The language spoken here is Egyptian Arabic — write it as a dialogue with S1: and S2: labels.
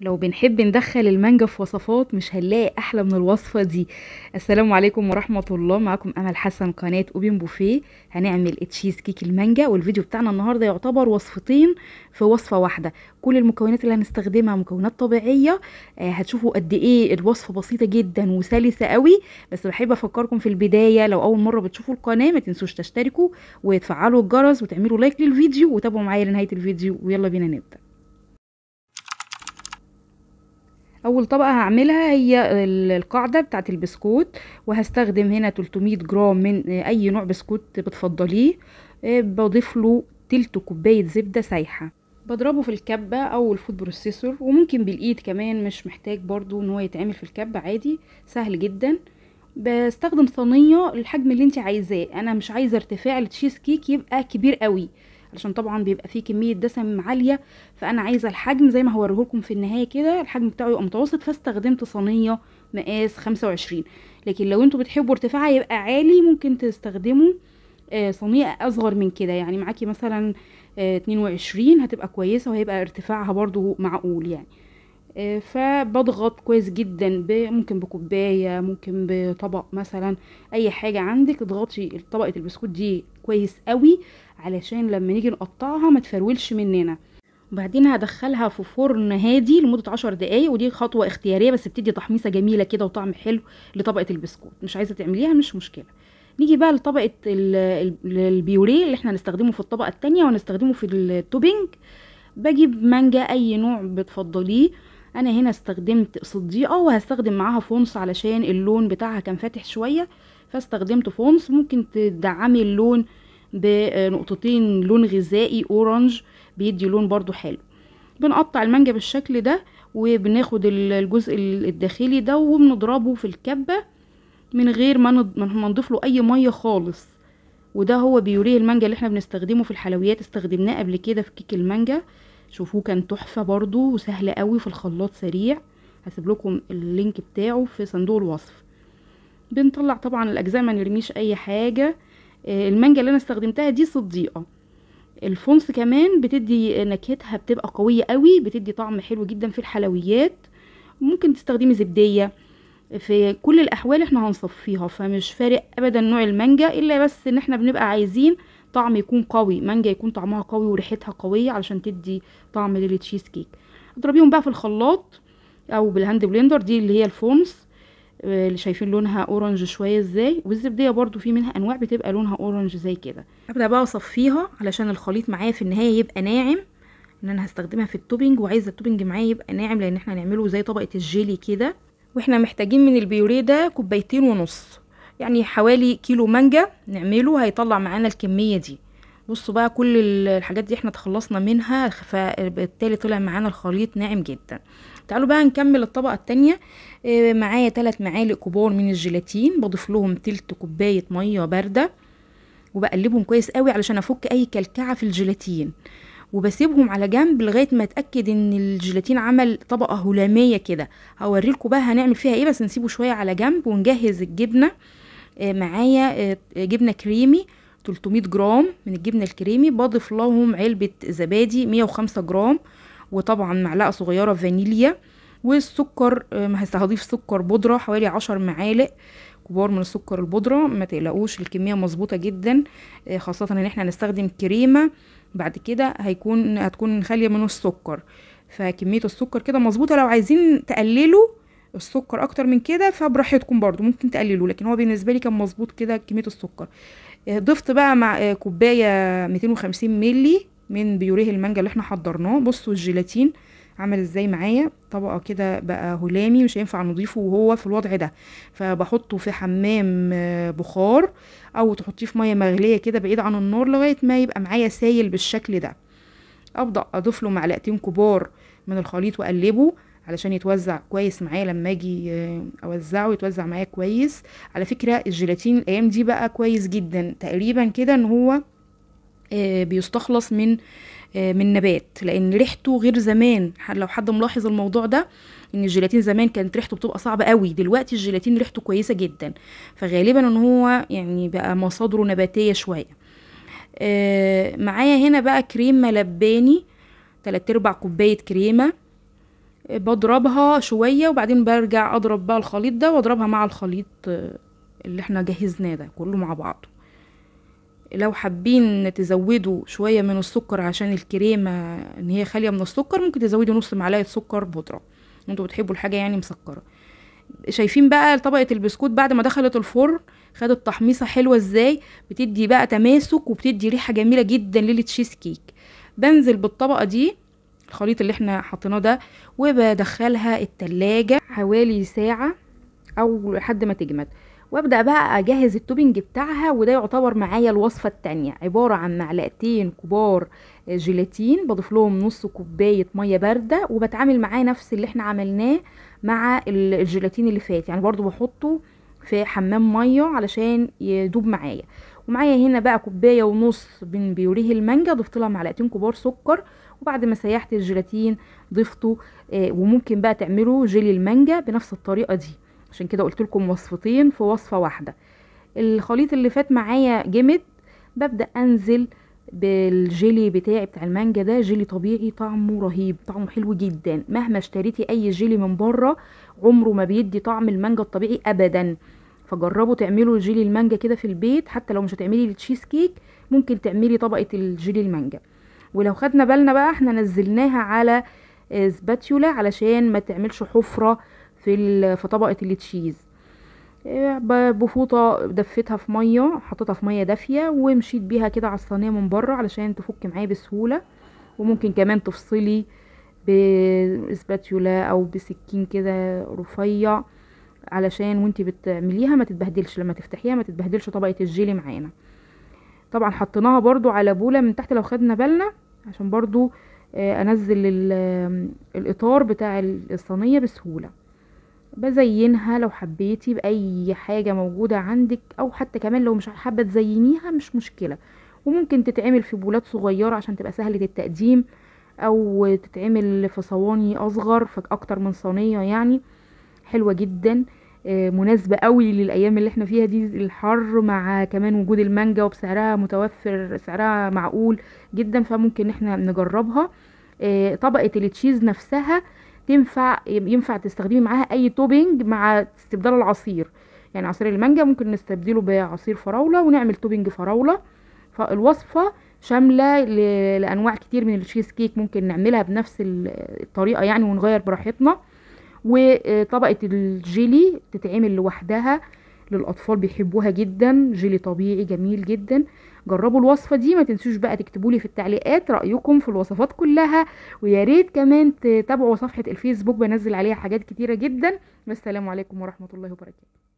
S1: لو بنحب ندخل المانجا في وصفات مش هنلاقي احلى من الوصفه دي السلام عليكم ورحمه الله معاكم امل حسن قناه اوبن بوفيه هنعمل تشيز كيك المانجا والفيديو بتاعنا النهارده يعتبر وصفتين في وصفه واحده كل المكونات اللي هنستخدمها مكونات طبيعيه آه هتشوفوا قد ايه الوصفه بسيطه جدا وسلسه قوي بس بحب افكركم في البدايه لو اول مره بتشوفوا القناه ما تنسوش تشتركوا وتفعلوا الجرس وتعملوا لايك للفيديو وتابعوا معايا لنهايه الفيديو ويلا بينا نبدا اول طبقه هعملها هي القاعده بتاعه البسكوت وهستخدم هنا 300 جرام من اي نوع بسكوت بتفضليه بضيف له تلت كوبايه زبده سايحه بضربه في الكبه او الفود بروسيسور وممكن بالايد كمان مش محتاج برضو ان هو يتعمل في الكبه عادي سهل جدا بستخدم صينيه الحجم اللي انت عايزاه انا مش عايزه ارتفاع التشيز كيك يبقى كبير قوي علشان طبعا بيبقى فيه كميه دسم عاليه فانا عايزه الحجم زي ما هوريهولكم في النهايه كده الحجم بتاعه يبقى متوسط فاستخدمت صينيه مقاس 25 لكن لو انتوا بتحبوا ارتفاعها يبقى عالي ممكن تستخدموا صينيه اصغر من كده يعني معاكي مثلا 22 هتبقى كويسه وهيبقى ارتفاعها برضو معقول يعني فبضغط كويس جدا ممكن بكوبايه ممكن بطبق مثلا اي حاجه عندك اضغطي طبقه البسكوت دي كويس قوي علشان لما نيجي نقطعها ما تفرولش مننا وبعدين هدخلها في فرن هادي لمده عشر دقايق ودي خطوه اختياريه بس بتدي تحميصه جميله كده وطعم حلو لطبقه البسكوت مش عايزه تعمليها مش مشكله نيجي بقى لطبقه البيوريه اللي احنا هنستخدمه في الطبقه التانية وهنستخدمه في التوبينج بجيب مانجا اي نوع بتفضليه انا هنا استخدمت صديقه وهستخدم معاها فونس علشان اللون بتاعها كان فاتح شويه فاستخدمت فونس ممكن تدعمي اللون بنقطتين لون غذائي اورنج بيدي لون برضو حلو بنقطع المانجا بالشكل ده وبناخد الجزء الداخلي ده وبنضربه في الكبه من غير ما نضيف له اي ميه خالص وده هو بيوريه المانجا اللي احنا بنستخدمه في الحلويات استخدمناه قبل كده في كيك المانجا شوفوه كان تحفه برضو وسهل قوي في الخلاط سريع هسيب لكم اللينك بتاعه في صندوق الوصف بنطلع طبعا الاجزاء ما نرميش اي حاجه المانجا اللي انا استخدمتها دي صديقه الفونس كمان بتدي نكهتها بتبقى قويه قوي بتدي طعم حلو جدا في الحلويات ممكن تستخدمي زبديه في كل الاحوال احنا هنصفيها فمش فارق ابدا نوع المانجا الا بس ان احنا بنبقى عايزين طعم يكون قوي مانجا يكون طعمها قوي وريحتها قويه علشان تدي طعم للتشيز كيك اضربيهم بقى في الخلاط او بالهاند بلندر دي اللي هي الفونس اللي شايفين لونها اورنج شويه ازاي والزبديه برضو في منها انواع بتبقى لونها اورنج زي كده ابدا بقى اصفيها علشان الخليط معايا في النهايه يبقى ناعم ان انا هستخدمها في التوبينج وعايزه التوبينج معايا يبقى ناعم لان احنا هنعمله زي طبقه الجيلي كده واحنا محتاجين من البيوريه ده كوبايتين ونص يعني حوالي كيلو مانجا نعمله هيطلع معانا الكميه دي بصوا بقى كل الحاجات دي احنا تخلصنا منها فبالتالي طلع معانا الخليط ناعم جدا تعالوا بقى نكمل الطبقه التانية معايا 3 معالق كبار من الجيلاتين بضيف لهم تلت كوبايه ميه بارده وبقلبهم كويس قوي علشان افك اي كلكعه في الجيلاتين وبسيبهم على جنب لغايه ما اتاكد ان الجيلاتين عمل طبقه هلاميه كده هوريلكم بقى هنعمل فيها ايه بس نسيبه شويه على جنب ونجهز الجبنه معايا جبنه كريمي 300 جرام من الجبنه الكريمي بضيف لهم علبه زبادي 105 جرام وطبعا معلقه صغيره فانيليا والسكر هستضيف سكر بودره حوالي عشر معالق كبار من السكر البودره ما تقلقوش الكميه مظبوطه جدا خاصه ان احنا هنستخدم كريمه بعد كده هيكون هتكون خاليه من السكر فكميه السكر كده مظبوطه لو عايزين تقللوا السكر اكتر من كده فبراحتكم برضو ممكن تقللوا لكن هو بالنسبه لي كان مظبوط كده كميه السكر ضفت بقى مع كوبايه 250 ملي من بيوريه المانجا اللي احنا حضرناه بصوا الجيلاتين عمل ازاي معايا طبقه كده بقى هلامي مش هينفع نضيفه وهو في الوضع ده فبحطه في حمام بخار او تحطيه في ميه مغليه كده بعيد عن النار لغايه ما يبقى معايا سايل بالشكل ده ابدا اضيف له معلقتين كبار من الخليط واقلبه علشان يتوزع كويس معايا لما اجي اوزعه يتوزع معايا كويس على فكره الجيلاتين الايام دي بقى كويس جدا تقريبا كده ان هو بيستخلص من من نبات لان ريحته غير زمان لو حد ملاحظ الموضوع ده ان الجيلاتين زمان كانت ريحته بتبقى صعبه قوي دلوقتي الجيلاتين ريحته كويسه جدا فغالبا ان هو يعني بقى مصادره نباتيه شويه آه معايا هنا بقى كريمه لباني تلات ارباع كوبايه كريمه بضربها شوية وبعدين برجع اضرب بقى الخليط ده واضربها مع الخليط آه، اللي احنا جهزناه ده كله مع بعضه لو حابين تزودوا شوية من السكر عشان الكريمة ان هي خالية من السكر ممكن تزودوا نص معلقة سكر بودرة انتوا بتحبوا الحاجة يعني مسكرة شايفين بقى طبقة البسكوت بعد ما دخلت الفرن خدت تحميصة حلوة ازاي بتدي بقى تماسك وبتدي ريحة جميلة جدا للتشيز كيك بنزل بالطبقة دي الخليط اللي احنا حطيناه ده وبدخلها التلاجة حوالي ساعة او لحد ما تجمد وابدا بقى اجهز التوبينج بتاعها وده يعتبر معايا الوصفه التانية عباره عن معلقتين كبار جيلاتين بضيف لهم نص كوبايه ميه بارده وبتعامل معاه نفس اللي احنا عملناه مع الجيلاتين اللي فات يعني برضو بحطه في حمام ميه علشان يدوب معايا ومعايا هنا بقى كوبايه ونص من بيوريه المانجا ضفت لها معلقتين كبار سكر وبعد ما سيحت الجيلاتين ضفته آه وممكن بقى تعملوا جيلي المانجا بنفس الطريقه دي عشان كده قلت لكم وصفتين في وصفه واحده الخليط اللي فات معايا جمد ببدا انزل بالجيلي بتاعي بتاع المانجا ده جيلي طبيعي طعمه رهيب طعمه حلو جدا مهما اشتريتي اي جيلي من بره عمره ما بيدي طعم المانجا الطبيعي ابدا فجربوا تعملوا جيلي المانجا كده في البيت حتى لو مش هتعملي التشيز كيك ممكن تعملي طبقه الجيلي المانجا ولو خدنا بالنا بقى احنا نزلناها على سباتيولا علشان ما تعملش حفره في في طبقه التشيز بفوطه دفتها في ميه حطيتها في ميه دافيه ومشيت بيها كده على الصينيه من بره علشان تفك معايا بسهوله وممكن كمان تفصلي بسباتيولا او بسكين كده رفيع علشان وانتي بتعمليها ما تتبهدلش لما تفتحيها ما تتبهدلش طبقه الجيلي معانا طبعا حطيناها برضو على بوله من تحت لو خدنا بالنا عشان برضو انزل الاطار بتاع الصينيه بسهوله بزينها لو حبيتي باي حاجة موجودة عندك او حتى كمان لو مش حابة تزينيها مش مشكلة وممكن تتعمل في بولات صغيرة عشان تبقى سهلة التقديم او تتعمل في صواني اصغر في اكتر من صينية يعني حلوة جدا مناسبة قوي للايام اللي احنا فيها دي الحر مع كمان وجود المانجا وبسعرها متوفر سعرها معقول جدا فممكن احنا نجربها طبقة التشيز نفسها تنفع ينفع تستخدمي معاها اي توبينج مع استبدال العصير يعني عصير المانجا ممكن نستبدله بعصير فراوله ونعمل توبينج فراوله فالوصفه شامله لانواع كتير من التشيز كيك ممكن نعملها بنفس الطريقه يعني ونغير براحتنا وطبقه الجيلي تتعمل لوحدها للاطفال بيحبوها جدا جيلي طبيعي جميل جدا جربوا الوصفه دي ما تنسوش بقى تكتبوا لي في التعليقات رايكم في الوصفات كلها ويا ريت كمان تتابعوا صفحه الفيسبوك بنزل عليها حاجات كتيره جدا والسلام عليكم ورحمه الله وبركاته